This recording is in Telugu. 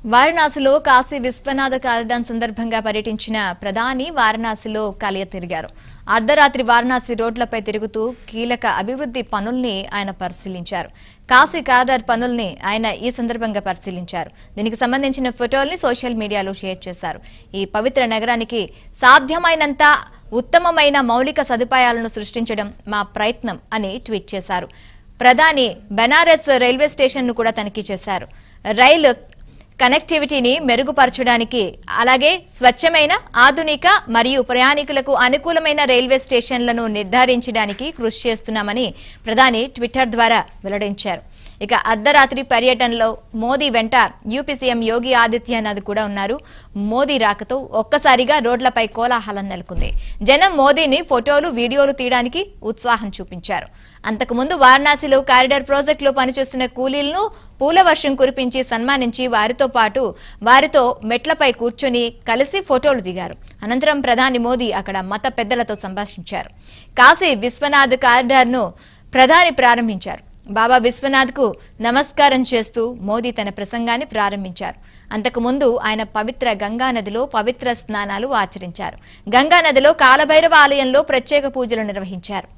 వారణాసిలో కాశీ విశ్వనాథ కారిడార్ సందర్భంగా పర్యటించిన ప్రధాని వారణాసిలో కలియ తిరిగారు అర్ధరాత్రి వారణాసి రోడ్లపై తిరుగుతూ కీలక అభివృద్ధి పనుల్ని ఆయన పరిశీలించారు కాశీ కారిడార్ పనుల్ని ఆయన ఈ సందర్భంగా పరిశీలించారు దీనికి సంబంధించిన ఫోటోల్ని సోషల్ మీడియాలో షేర్ చేశారు ఈ పవిత్ర నగరానికి సాధ్యమైనంత ఉత్తమమైన మౌలిక సదుపాయాలను సృష్టించడం మా ప్రయత్నం అని ట్వీట్ చేశారు ప్రధాని బెనారస్ రైల్వే స్టేషన్ను కూడా తనిఖీ చేశారు రైలు కనెక్టివిటీని మెరుగుపరచడానికి అలాగే స్వచ్ఛమైన ఆధునిక మరియు ప్రయాణికులకు అనుకూలమైన రైల్వే స్టేషన్లను నిర్ధారించడానికి కృషి చేస్తున్నామని ప్రధాని ట్విట్టర్ ద్వారా వెల్లడించారు ఇక అర్ధరాత్రి పర్యటనలో మోదీ వెంట యూపీ సీఎం యోగి ఆదిత్యనాథ్ కూడా ఉన్నారు మోదీ రాకతో ఒక్కసారిగా రోడ్లపై కోలాహలం నెలకొంది జనం మోదీని ఫోటోలు వీడియోలు తీయడానికి ఉత్సాహం చూపించారు అంతకుముందు వారణాసిలో కారిడార్ ప్రాజెక్టులో పనిచేస్తున్న కూలీలను పూల వర్షం కురిపించి సన్మానించి వారితో పాటు వారితో మెట్లపై కూర్చొని కలిసి ఫోటోలు దిగారు అనంతరం ప్రధాని మోదీ అక్కడ మత పెద్దలతో సంభాషించారు కాశీ విశ్వనాథ్ కారిడార్ను ప్రధాని ప్రారంభించారు బాబా విశ్వనాథ్కు నమస్కారం చేస్తూ మోదీ తన ప్రసంగాన్ని ప్రారంభించారు అంతకుముందు ఆయన పవిత్ర గంగా నదిలో పవిత్ర స్నానాలు ఆచరించారు గంగా నదిలో కాలభైరవ ఆలయంలో ప్రత్యేక పూజలు నిర్వహించారు